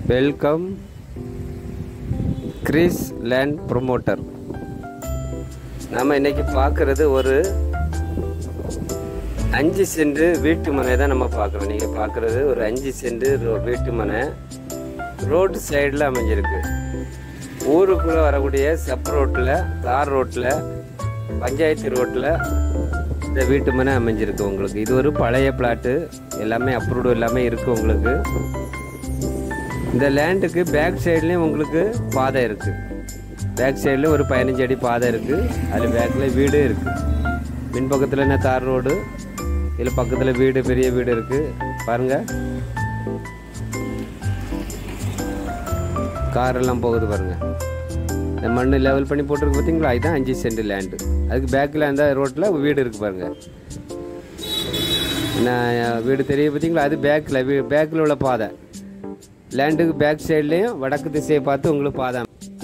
welcome Chris land promoter நாம் இன்னைக்கு பார்க்குறது ஒரு அஞ்சு சென்ட் வீட்டு மனை தான் நம்ம பார்க்குறோம் நீங்கள் பார்க்குறது ஒரு அஞ்சு சென்ட் ரோ- வீட்டு மனை ரோடு சைடில் அமைஞ்சிருக்கு ஊருக்குள்ளே வரக்கூடிய சப் ரோட்டில் தார் ரோட்டில் பஞ்சாயத்து ரோட்டில் இந்த வீட்டு மனை அமைஞ்சிருக்கு உங்களுக்கு இது ஒரு பழைய பிளாட்டு எல்லாமே அப்ரூவ்டு எல்லாமே இருக்குது உங்களுக்கு இந்த லேண்டுக்கு பேக் சைட்லேயும் உங்களுக்கு பாதை இருக்குது பேக் சைடில் ஒரு பதினஞ்சு அடி பாதை இருக்குது அதில் பேக்கில் வீடு இருக்குது பின்பக்கத்தில் என்ன தார் ரோடு இதில் பக்கத்தில் வீடு பெரிய வீடு இருக்குது பாருங்கள் கார் எல்லாம் போகுது பாருங்கள் இந்த மண் லெவல் பண்ணி போட்டிருக்கு பார்த்தீங்களா இதுதான் அஞ்சு சென்ட் லேண்டு அதுக்கு பேக்கில் அந்த ரோட்டில் வீடு இருக்குது பாருங்கள் நான் வீடு தெரிய பார்த்தீங்களா அது பேக்கில் வீ பேக்கில் உள்ள பாதை லேண்டுக்கு பேக் சைட்லேயும் வடக்கு திசையை பார்த்து உங்களுக்கு பாதை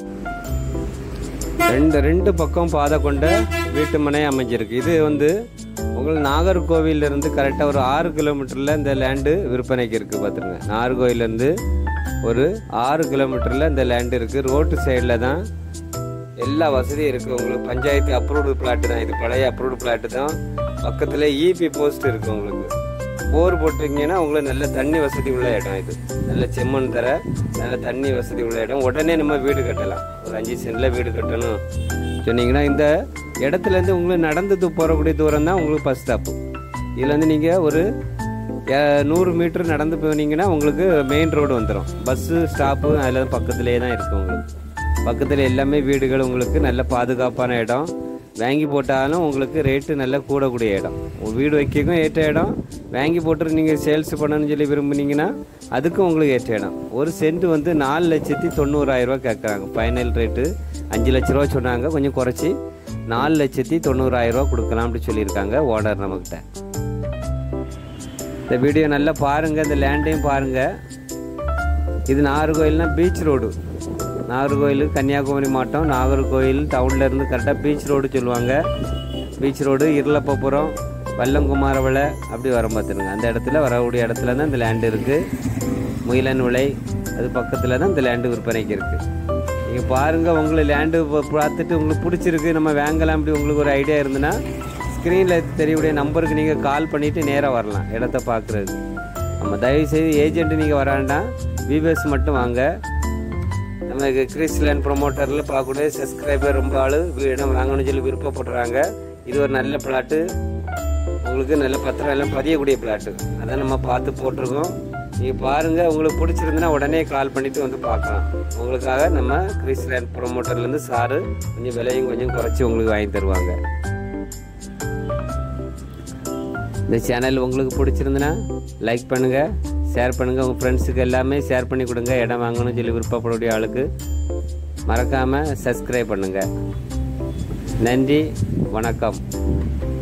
ரெண்டு ரெண்டு பக்கம் பாதை கொண்ட வீட்டு மனை அமைஞ்சிருக்கு இது வந்து உங்களுக்கு நாகர்கோவில்ல இருந்து கரெக்டாக ஒரு ஆறு கிலோமீட்டரில் இந்த லேண்டு விற்பனைக்கு இருக்குது பார்த்துருங்க நாகர்கோவிலேருந்து ஒரு ஆறு கிலோமீட்டரில் இந்த லேண்டு இருக்குது ரோட்டு சைடில் தான் எல்லா வசதியும் இருக்குது உங்களுக்கு பஞ்சாயத்து அப்ரூவ்டு பிளாட்டு தான் இது பழைய அப்ரூவ்டு பிளாட்டு தான் பக்கத்தில் இபி போஸ்ட் இருக்குது உங்களுக்கு போர் போட்டிருக்கீங்கன்னா உங்களுக்கு நல்ல தண்ணி வசதி உள்ள இடம் இது நல்ல செம்மண் தர நல்ல தண்ணி வசதி உள்ள இடம் உடனே நம்ம வீடு கட்டலாம் ஒரு அஞ்சு சென்டில் வீடு கட்டணும் சொன்னீங்கன்னா இந்த இடத்துலேருந்து உங்களுக்கு நடந்து போகக்கூடிய தூரம் தான் உங்களுக்கு பஸ் ஸ்டாப்பு இதுலேருந்து நீங்கள் ஒரு அஹ், நூறு மீட்டர் நடந்து போனீங்கன்னா உங்களுக்கு மெயின் ரோடு வந்துடும் பஸ்ஸு ஸ்டாப்பு அதில் பக்கத்துலேயே தான் இருக்குது உங்களுக்கு பக்கத்தில் எல்லாமே வீடுகள் உங்களுக்கு நல்ல பாதுகாப்பான இடம் வாங்கி போட்டாலும் உங்களுக்கு ரேட்டு நல்ல கூடக்கூடிய இடம் உங்க வீடு வைக்கவும் ஏற்ற இடம் வாங்கி போட்டு நீங்கள் சேல்ஸ் பண்ணணும்னு சொல்லி விரும்புனீங்கன்னா அதுக்கும் உங்களுக்கு ஏற்ற இடம் ஒரு சென்ட் வந்து நாலு லட்சத்தி தொண்ணூறாயிரம் ரூபாய் கேட்குறாங்க ஃபைனல் ரேட்டு அஞ்சு லட்ச ரூபா சொன்னாங்க கொஞ்சம் குறைச்சி நாலு லட்சத்தி தொண்ணூறாயிரம் ரூபா கொடுக்கலாம் அப்படி சொல்லியிருக்காங்க ஓனர் நம்மக்கிட்ட இந்த வீடியோ நல்லா பாருங்கள் இந்த லேண்டையும் பாருங்கள் இது நாகர்கோயில்னா பீச் ரோடு நாகர்கோயில் கன்னியாகுமரி மாவட்டம் நாகர்கோயில் டவுன்ல இருந்து கரெக்டாக பீச் ரோடு சொல்லுவாங்க பீச் ரோடு இருளப்பபுரம் வல்லங்குமாரவளை அப்படி வர பார்த்துருங்க அந்த இடத்துல வரக்கூடிய இடத்துல தான் இந்த லேண்டு இருக்குது முயலன் விளை அது பக்கத்தில் தான் இந்த லேண்டு விற்பனைக்கு இருக்குது நீங்கள் பாருங்கள் உங்களுக்கு லேண்டு பார்த்துட்டு உங்களுக்கு பிடிச்சிருக்கு நம்ம வாங்கலாம் அப்படி உங்களுக்கு ஒரு ஐடியா இருந்துன்னா ஸ்க்ரீனில் தெரியக்கூடிய நம்பருக்கு நீங்கள் கால் பண்ணிவிட்டு நேராக வரலாம் இடத்த பார்க்குறதுக்கு நம்ம தயவு செய்து ஏஜென்ட் நீங்கள் வர வேண்டாம் விபிஎஸ் மட்டும் வாங்க நம்ம கிறிஸ் லேண்ட் ப்ரொமோட்டரில் பார்க்கக்கூடிய சப்ஸ்கிரைபர் ரொம்ப ஆள் இடம் வாங்கணும்னு சொல்லி விருப்பப்படுறாங்க இது ஒரு நல்ல பிளாட்டு உங்களுக்கு நல்ல பத்திரம் எல்லாம் பதியக்கூடிய பிளாட்டு அதான் நம்ம பார்த்து போட்டிருக்கோம் நீங்கள் பாருங்கள் உங்களுக்கு பிடிச்சிருந்துன்னா உடனே கால் பண்ணிவிட்டு வந்து பார்க்கலாம் உங்களுக்காக நம்ம கிறிஸ் லேண்ட் ப்ரொமோட்டர்லேருந்து சாரு கொஞ்சம் விலையும் கொஞ்சம் குறைச்சி உங்களுக்கு வாங்கி தருவாங்க இந்த சேனல் உங்களுக்கு பிடிச்சிருந்துன்னா லைக் பண்ணுங்கள் ஷேர் பண்ணுங்கள் உங்கள் ஃப்ரெண்ட்ஸுக்கு எல்லாமே ஷேர் பண்ணி கொடுங்க இடம் வாங்கணும்னு சொல்லி விருப்பப்படக்கூடிய ஆளுக்கு மறக்காமல் சப்ஸ்கிரைப் பண்ணுங்கள் நன்றி வணக்கம்